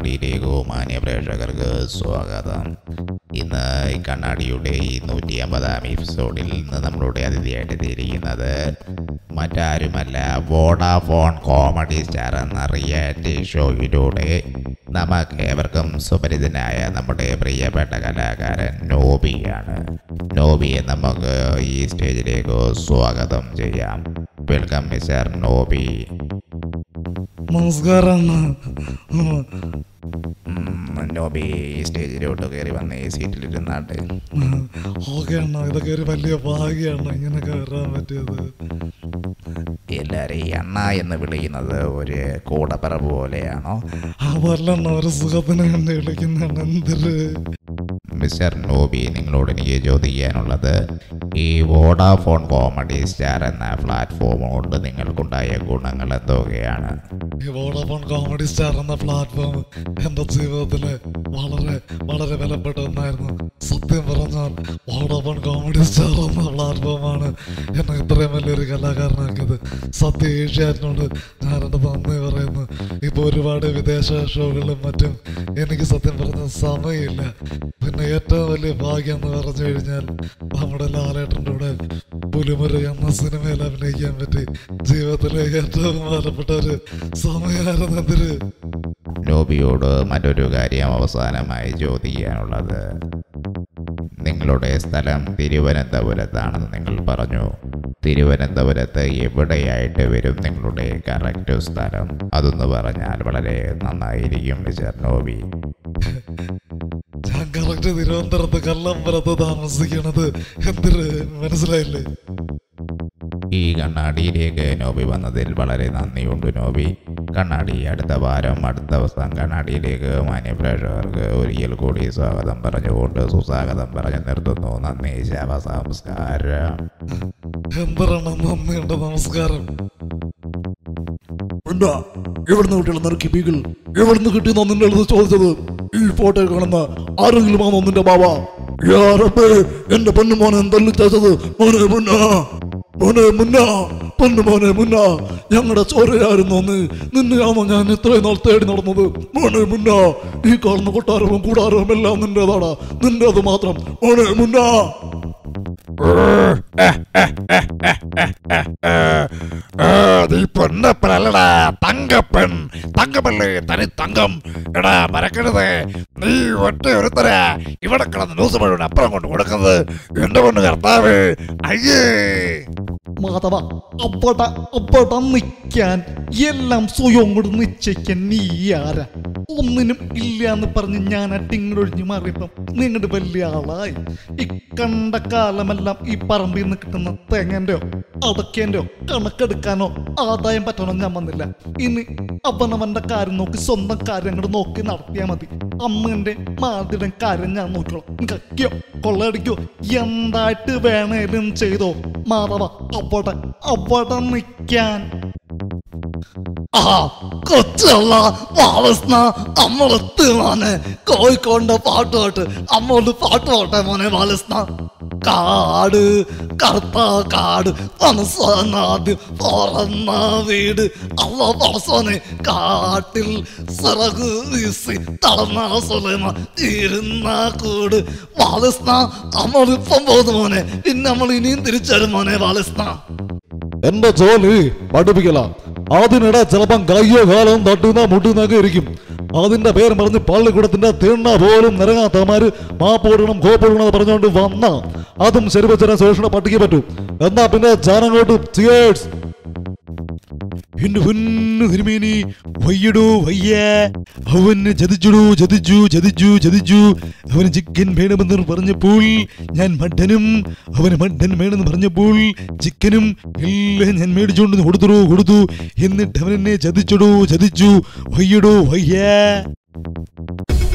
കണ്ണാടിയിലേക്ക് മാന്യ പ്രേക്ഷകർക്ക് സ്വാഗതം ഇന്ന് ഈ കണ്ണാടിയുടെ ഈ നൂറ്റി അമ്പതാം എപ്പിസോഡിൽ നിന്ന് നമ്മളുടെ അതിഥിയായിട്ട് എത്തിയിരിക്കുന്നത് മറ്റാരുമല്ല വോഡാഫോൺ കോമഡി സ്റ്റാർ എന്ന റിയാലിറ്റി ഷോയിലൂടെ നമുക്ക് ഏവർക്കും സുപരിചിതനായ നമ്മുടെ പ്രിയപ്പെട്ട കലാകാരൻ നോബിയാണ് നോബിയെ നമുക്ക് ഈ സ്റ്റേജിലേക്ക് സ്വാഗതം ചെയ്യാം വെൽക്കം മിസ്റ്റർ നോബി നമസ്കാരം അണ്ണ. ഉം, നോബി ഈ സ്റ്റേജിലോട്ട് കയറി വന്ന് ഈ സീറ്റിലിരുന്നാട്ട് ഓക്കെ അണ്ണ ഇതൊക്കെ ഒരു വലിയ ഭാഗ്യാണ് ഇങ്ങനൊക്കെ വരാൻ പറ്റിയത് എല്ലാവരെയും അണ്ണ എന്ന് വിളിക്കുന്നത് ഒരു കൂടപ്പറമ്പ് പോലെയാണോ അതല്ല അണ്ണ ഒരു സുഖത്തിന് വേണ്ടി വിളിക്കുന്നതാണ് എന്തൊരു മിസ്റ്റർ നോബി നിങ്ങളോട് എനിക്ക് ചോദിക്കാനുള്ളത് ഈ വോഡാഫോൺ കോമഡി സ്റ്റാർ എന്ന പ്ലാറ്റ്ഫോം കൊണ്ട് നിങ്ങൾക്കുണ്ടായ ഗുണങ്ങൾ എന്തൊക്കെയാണ് ഈ വോഡാഫോൺ കോമഡി സ്റ്റാർ എന്ന പ്ലാറ്റ്ഫോം എന്റെ ജീവിതത്തില് വളരെ വളരെ വിലപ്പെട്ട ഒന്നായിരുന്നു സത്യം പറഞ്ഞാൽ വോഡാഫോൺ കോമഡി സ്റ്റാർ എന്ന പ്ലാറ്റ്ഫോമാണ് എന്നെ ഇത്രയും വലിയൊരു കലാകാരനാക്കിയത് സത്യ ഏഷ്യാറ്റിനോട് ഞാൻ എന്റെ നന്ദി പറയുന്നു ഇപ്പൊ ഒരുപാട് വിദേശ ഷോകളിലും മറ്റും എനിക്ക് സത്യം പറഞ്ഞ സമയമില്ല പിന്നെ ഏറ്റവും വലിയ ഭാഗ്യം എന്ന് പറഞ്ഞു കഴിഞ്ഞാൽ നമ്മുടെ ലാലേട്ടൻ്റെ കൂടെ പുലിമുരുക എന്ന സിനിമയിൽ അഭിനയിക്കാൻ പറ്റി ജീവിതത്തിലെ ഏറ്റവും വിലപ്പെട്ട ഒരു സമയമായിരുന്നു അതില് നോബിയോട് മറ്റൊരു കാര്യം അവസാനമായി ചോദിക്കാനുള്ളത് നിങ്ങളുടെ സ്ഥലം തിരുവനന്തപുരത്താണെന്ന് നിങ്ങൾ പറഞ്ഞു തിരുവനന്തപുരത്ത് എവിടെയായിട്ട് വരും നിങ്ങളുടെ കറക്റ്റ് സ്ഥലം അതൊന്ന് പറഞ്ഞാൽ വളരെ നന്നായിരിക്കും മിസ്റ്റർ നോബി ഞാൻ കറക്റ്റ് തിരുവനന്തപുരത്ത് കല്ലമ്പലത്ത് താമസിക്കണത് എന്തൊരു മനസ്സിലായില്ലേ ഈ കണ്ണാടിയിലേക്ക് നോബി വന്നതിൽ വളരെ നന്ദിയുണ്ട് നോബി കണ്ണാടി അടുത്ത വാരം അടുത്ത ദിവസം കണ്ണാടിയിലേക്ക് മാന്യ പ്രേക്ഷകർക്ക് ഒരിക്കൽ കൂടി സ്വാഗതം പറഞ്ഞുകൊണ്ട് സുസ്വാഗതം പറഞ്ഞു നിർത്തുന്നു നന്ദി ശവ സംസ്കാരം എന്താണ് നന്ദിയുണ്ട് നമസ്കാരം എന്താ എവിടുന്ന് കിട്ടിയുള്ള നറുക്കി പീകൾ എവിടുന്ന് കിട്ടിയെന്നോ നിന്റെ അടുത്ത് ചോദിച്ചത് ഈ ഫോട്ടോയിൽ കാണുന്ന ആരെങ്കിലും ആണോ നിന്റെ ബാബ യാ റബ്ബേ എന്റെ പൊന്നു മോനെ തല്ലി തേച്ചത് മോനെ മുന്ന മോനെ മുന്ന പൊന്നു മോനെ മുന്ന ഞങ്ങളുടെ ചോരയായിരുന്നു നീ നിന്നെയാണോ ഞാൻ ഇത്രയും നാൾ തേടി നടന്നത് മോനെ മുന്ന ഈ കാണുന്ന കൊട്ടാരവും കൂടാരവും എല്ലാം നിന്റേതാടാ നിന്റേത് മാത്രം മോനെ മുന്ന നീ പൊന്നപ്പനല്ലടാ തങ്കപ്പൻ തങ്കമല്ലേ തനി തങ്കം എടാ മറക്കരുത് നീ ഒറ്റ ഒരുത്തരാ ഇവിടെ കിടന്ന് ന്യൂസ് മുഴുവൻ അപ്പുറം കൊണ്ട് കൊടുക്കുന്നത് എന്റെ പൊണ്ണ് കർത്താവ് അയ്യേ മാധവ അപ്പട അപ്പട നിൽക്കാൻ എല്ലാം സ്വയം കൊണ്ട് നിശ്ചയിക്കാൻ നീ ആരാ ഒന്നിനും ഇല്ല എന്ന് പറഞ്ഞ് ഞാൻ അട്ടിങ്ങൊഴിഞ്ഞു മാറിയപ്പം നിങ്ങളുടെ വലിയ ആളായി ഈ കണ്ട കാലമെല്ലാം ഈ പറമ്പിൽ നിന്ന് കിട്ടുന്ന തേങ്ങന്റെയോ അടക്കേന്റെയോ കണക്കെടുക്കാനോ ആദായം പറ്റാനോ ഞാൻ വന്നില്ല ഇനി അവനവന്റെ കാര്യം നോക്കി സ്വന്തം കാര്യം അങ്ങോട്ട് നോക്കി നടത്തിയാൽ മതി അമ്മന്റെ മാതിയുടെ കാര്യം ഞാൻ നോക്കിക്കോളാം കക്കിയോ കൊള്ളയടിക്കോ എന്തായിട്ട് വേണേലും ചെയ്തോ മാധവ അവിടെ അവിടെ നിൽക്കാൻ ആ കൊച്ചുള്ള വാവസ്ന അമ്മളത്ത് മോനെ കോഴിക്കോടിന്റെ പാട്ട് പാട്ട് അമ്മോട് പാട്ട് പാട്ടെ മോനെ വാലസ്ന കാട് കറുത്ത കാട് മനസ്സാദ്യം തുറന്ന വീട് അള്ള പറസോനെ കാട്ടിൽ സിറക് വീസി തളർന്ന സുലൈമ ഇരുന്ന കൂട് വാലസ്ന അമ്മളിപ്പം പോകുന്നു മോനെ പിന്നെ നമ്മൾ ഇനിയും തിരിച്ചരും മോനെ വാലസ്ന എന്റെ ജോലി പഠിപ്പിക്കല അതിനിടെ ചിലപ്പം കയ്യോ കാലം തട്ടുന്ന മുട്ടുന്നൊക്കെ ഇരിക്കും അതിന്റെ പേര് പറഞ്ഞ് പള്ളിക്കൂടത്തിന്റെ തിണ്ണ പോലും നിറങ്ങാത്തമാര് മാപ്പോടണം കോപ്പോടണം പറഞ്ഞുകൊണ്ട് വന്ന അതും ശരി വെച്ചാൽ സുരക്ഷ പട്ടിക്ക് പറ്റൂ എന്നാ പിന്നെ ജനങ്ങോട്ട് ചിയേഴ്സ് എന്റെ പൊന്നു തിരുമേനി വയ്യടോ വയ്യ അവന് ചതിച്ചുടോ ചതിച്ചു ചതിച്ചു ചതിച്ചു അവന് ചിക്കൻ വേണമെന്ന് പറഞ്ഞപ്പോൾ ഞാൻ മട്ടനും അവന് മട്ടൻ വേണമെന്ന് പറഞ്ഞപ്പോൾ ചിക്കനും എല്ലാം ഞാൻ മേടിച്ചുകൊണ്ട് കൊടുത്തു കൊടുത്തു എന്നിട്ട് അവൻ എന്നെ ചതിച്ചടോ ചതിച്ചു വയ്യടോ വയ്യ